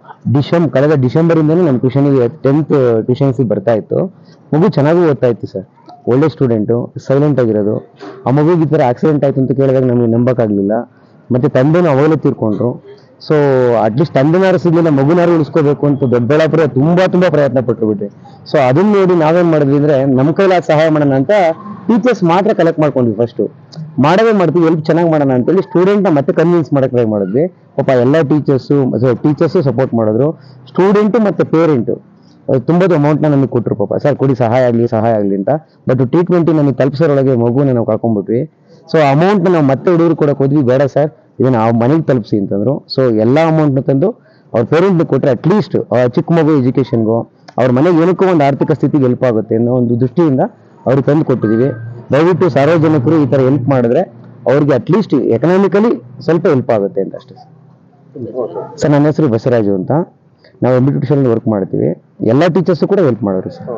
ಡಿಸೆಂಬ್ ಕಳೆದ ಡಿಸೆಂಬರಿಂದನೇ ನಮ್ಮ ಟ್ಯೂಷನಿಗೆ ಟೆಂತ್ ಟ್ಯೂಷನ್ಸಿಗೆ ಬರ್ತಾ ಇತ್ತು ಮಗು ಚೆನ್ನಾಗೂ ಓದ್ತಾ ಇತ್ತು ಸರ್ ಒಳ್ಳೆ ಸ್ಟೂಡೆಂಟು ಸೈಲೆಂಟ್ ಆಗಿರೋದು ಆ ಮಗುಗೆ ಈ ಥರ ಆಕ್ಸಿಡೆಂಟ್ ಆಯ್ತು ಅಂತ ಕೇಳಿದಾಗ ನಮಗೆ ನಂಬಕ್ಕಾಗಲಿಲ್ಲ ಮತ್ತೆ ತಂದೆನೂ ಅವಾಗಲೇ ತೀರ್ಕೊಂಡ್ರು ಸೊ ಅಟ್ಲೀಸ್ಟ್ ತಂದೆನಾರು ಸಿಗ್ಲಿಲ್ಲ ಮಗುನಾರು ಉಳಿಸ್ಕೋಬೇಕು ಅಂತ ದೊಡ್ಡಬಳ್ಳಾಪುರ ತುಂಬಾ ತುಂಬಾ ಪ್ರಯತ್ನ ಪಟ್ರು ಬಿಟ್ರಿ ಸೊ ಅದನ್ನ ನೋಡಿ ನಾವೇನ್ ಮಾಡಿದ್ವಿ ಅಂದ್ರೆ ನಮ್ಮ ಕೈಲಾದ ಸಹಾಯ ಮಾಡೋಣ ಅಂತ ಟೀಚರ್ಸ್ ಮಾತ್ರ ಕಲೆಕ್ಟ್ ಮಾಡ್ಕೊಂಡ್ವಿ ಫಸ್ಟ್ ಮಾಡೋದೇ ಮಾಡ್ತೀವಿ ಎಲ್ಪ್ ಚೆನ್ನಾಗಿ ಮಾಡೋಣ ಅಂತೇಳಿ ಸ್ಟೂಡೆಂಟ್ ಮತ್ತೆ ಕನ್ವಿನ್ಸ್ ಮಾಡಕ್ ಟ್ರೈ ಮಾಡಿದ್ವಿ ಪಾಪ ಎಲ್ಲ ಟೀಚರ್ಸು ಟೀಚರ್ಸು ಸಪೋರ್ಟ್ ಮಾಡಿದ್ರು ಸ್ಟೂಡೆಂಟು ಮತ್ತೆ ಪೇರೆಂಟು ತುಂಬಾದು ಅಮೌಂಟ್ನ ನಮಗೆ ಕೊಟ್ಟರು ಪಾಪ ಸರ್ ಕೊಡಿ ಸಹಾಯ ಆಗಲಿ ಸಹಾಯ ಆಗಲಿ ಅಂತ ಬಟ್ ಟ್ರೀಟ್ಮೆಂಟ್ ನಮಗೆ ತಲುಪಿಸೋರೊಳಗೆ ಮಗುನ ನಾವು ಕಳ್ಕೊಂಡ್ಬಿಟ್ವಿ ಸೊ ಅಮೌಂಟ್ ನಾವು ಮತ್ತೆ ಹುಡುಗರು ಕೊಡಕ್ಕೆ ಹೋದ್ವಿ ಬೇಡ ಸರ್ ಇದನ್ನ ಆ ಮನೆಗೆ ತಲುಪಿಸಿ ಅಂತಂದ್ರು ಸೊ ಎಲ್ಲ ಅಮೌಂಟ್ನ ತಂದು ಅವ್ರ ಪೇರೆಂಟ್ಗೆ ಕೊಟ್ಟರೆ ಅಟ್ಲೀಸ್ಟ್ ಚಿಕ್ಕ ಮಗು ಎಜುಕೇಷನ್ಗೋ ಅವ್ರ ಮನೆಗೆ ಏನಕ್ಕೂ ಒಂದು ಆರ್ಥಿಕ ಸ್ಥಿತಿಗೆ ಹೆಲ್ಪ್ ಆಗುತ್ತೆ ಅನ್ನೋ ಒಂದು ದೃಷ್ಟಿಯಿಂದ ಅವ್ರಿಗೆ ತಂದು ಕೊಟ್ಟಿದ್ದೀವಿ ದಯವಿಟ್ಟು ಸಾರ್ವಜನಿಕರು ಈ ಥರ ಹೆಲ್ಪ್ ಮಾಡಿದ್ರೆ ಅವ್ರಿಗೆ ಅಟ್ಲೀಸ್ಟ್ ಎಕನಾಮಿಕಲಿ ಸ್ವಲ್ಪ ಹೆಲ್ಪ್ ಆಗುತ್ತೆ ಅಂತ ಅಷ್ಟೇ ಸರ್ ನನ್ನ ಹೆಸರು ಬಸವರಾಜು ಅಂತ ನಾವು ಎಂ ಬಿ ಟ್ಯೂಷನ್ ವರ್ಕ್ ಮಾಡ್ತೀವಿ ಎಲ್ಲ ಟೀಚರ್ಸು ಕೂಡ ಹೆಲ್ಪ್ ಮಾಡೋರು ಸರ್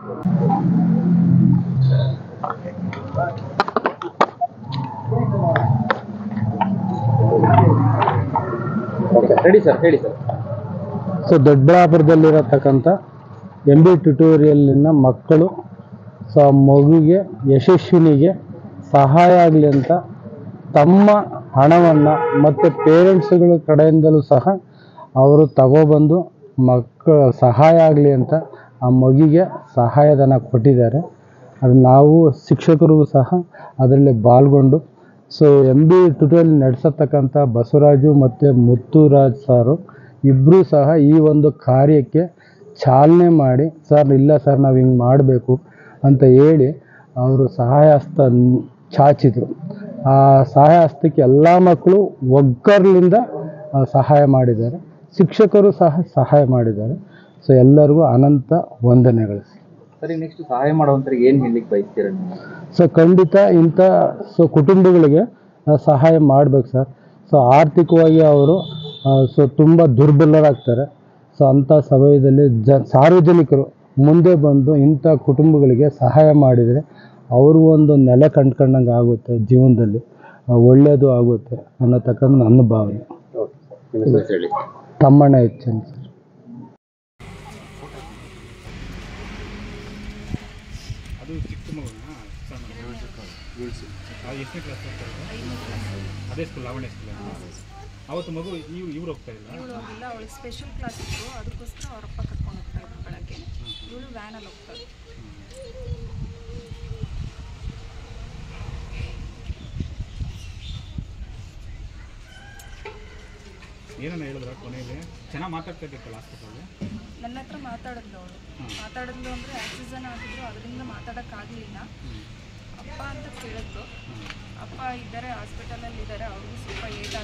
ರೆಡಿ ಸರ್ ಹೇಳಿ ಸರ್ ಸೊ ದೊಡ್ಡಬಳ್ಳಾಪುರದಲ್ಲಿರತಕ್ಕಂಥ ಎಂ ಬಿ ಟ್ಯುಟೋರಿಯಲ್ನ ಮಕ್ಕಳು ಸೊ ಆ ಮಗುಗೆ ಯಶಸ್ವಿನಿಗೆ ಸಹಾಯ ಆಗಲಿ ಅಂತ ತಮ್ಮ ಹಣವನ್ನು ಮತ್ತು ಪೇರೆಂಟ್ಸ್ಗಳ ಕಡೆಯಿಂದಲೂ ಸಹ ಅವರು ತಗೊಬಂದು ಮಕ್ಕಳ ಸಹಾಯ ಆಗಲಿ ಅಂತ ಆ ಮಗುಗೆ ಸಹಾಯಧನ ಕೊಟ್ಟಿದ್ದಾರೆ ಅದು ನಾವು ಶಿಕ್ಷಕರು ಸಹ ಅದರಲ್ಲಿ ಪಾಲ್ಗೊಂಡು ಸೊ ಎಂ ಬಿ ಟ್ಯುಟೋರಿಯಲ್ ನಡೆಸತಕ್ಕಂಥ ಬಸವರಾಜು ಮತ್ತು ಮುತ್ತುರಾಜ್ ಸಾರು ಇಬ್ಬರೂ ಸಹ ಈ ಒಂದು ಕಾರ್ಯಕ್ಕೆ ಚಾಲನೆ ಮಾಡಿ ಸರ್ ಇಲ್ಲ ಸರ್ ನಾವು ಹಿಂಗೆ ಮಾಡಬೇಕು ಅಂತ ಹೇಳಿ ಅವರು ಸಹಾಯ ಹಸ್ತ ನ್- ಚಾಚಿದ್ರು ಆ ಸಹಾಯ ಹಸ್ತಕ್ಕೆ ಎಲ್ಲ ಮಕ್ಕಳು ಒಗ್ಗರ್ಲಿಂದ ಆ, ಸಹಾಯ ಮಾಡಿದ್ದಾರೆ ಶಿಕ್ಷಕರು ಸಹ ಸಹಾಯ ಮಾಡಿದ್ದಾರೆ ಸೊ ಎಲ್ಲರಿಗೂ ಅನಂತ ವಂದನೆಗಳು ಸರಿ ನೆಕ್ಸ್ಟ್ ಸಹಾಯ ಮಾಡುವಂತರಿಗೆ ಏನ್ ಹೇಳಲಿಕ್ಕೆ ಬಯಸ್ತೀರಾ ನೀವು ಸೊ ಖಂಡಿತ ಇಂಥ ಸೊ ಕುಟುಂಬಗಳಿಗೆ ಆ, ಸಹಾಯ ಮಾಡ್ಬೇಕು ಸರ್ ಸೊ ಆರ್ಥಿಕವಾಗಿ ಅವರು ಸೊ ತುಂಬ ದುರ್ಬಲರಾಗ್ತಾರೆ ಸೊ ಅಂಥ ಸಮಯದಲ್ಲಿ ಜ ಸಾರ್ವಜನಿಕರು ಮುಂದೆ ಬಂದು ಇಂಥ ಕುಟುಂಬಗಳಿಗೆ ಸಹಾಯ ಮಾಡಿದರೆ ಅವ್ರಿಗೂ ಒಂದು ನೆಲೆ ಕಂಡ್ಕೊಂಡಂಗೆ ಆಗುತ್ತೆ ಜೀವನದಲ್ಲಿ ಆ, ಒಳ್ಳೆಯದು ಆಗುತ್ತೆ ಅನ್ನತಕ್ಕಂಥ ನನ್ನ ಭಾವನೆ ಹೇಳಿ ತಮ್ಮಣ್ಣ ಹೆಚ್ಚನ್ ಸರ್ ಅದು ಚಿಕ್ಕ ಮಗುನಾ ಸಣ್ಣ ಅದು ಎಷ್ಟನೇ ಕ್ಲಾಸ್ ಅದೇ ಸ್ಕೂಲ್ ಲಾವಣ್ಯ ಸ್ಕೂಲ್ ಅವತ್ತು ಮಗು ಇವ್ ಇವ್ರು ಹೋಗ್ತಾ ಇಲ್ಲ ಇವಳು ಹೋಗಿಲ್ಲ ಅವಳಿಗೆ ಸ್ಪೆಷಲ್ ಕ್ಲಾಸ್ ಇತ್ತು ಅದಕ್ಕೋಸ್ಕರ ಅವರಪ್ಪ ಕರ್ಕೊಂಡು ಹೋಗ್ತಾ ಇದ್ರು ಬೆಳಗ್ಗೆ ಇವಳು ವ್ಯಾನಲ್ಲಿ ಹೋಗ್ತಾಳೆ ಏನನ್ನ ಹೇಳಿದ್ರ ಕೊನೆಯಲ್ಲಿ ಚೆನ್ನಾಗಿ ಮಾತಾಡ್ತಾ ಇದ್ದಕ್ಕಲ್ಲ ಹಾಸ್ಪಿಟಲ್ ನನ್ನ ಹತ್ರ ಮಾತಾಡಿದ್ಲು ಅವಳು ಮಾತಾಡಿದ್ಲು ಅಂದರೆ ಆಕ್ಸಿಜನ್ ಹಾಕಿದ್ರು ಅದರಿಂದ ಮಾತಾಡೋಕ್ಕಾಗಲಿಲ್ಲ ಅಪ್ಪ ಅಂತ ಕೇಳಿದ್ಲು ಅಪ್ಪ ಇದ್ದಾರೆ ಹಾಸ್ಪಿಟಲಲ್ಲಿ ಇದ್ದಾರೆ ಅವ್ರಿಗೂ ಸ್ವಲ್ಪ ಏಟ್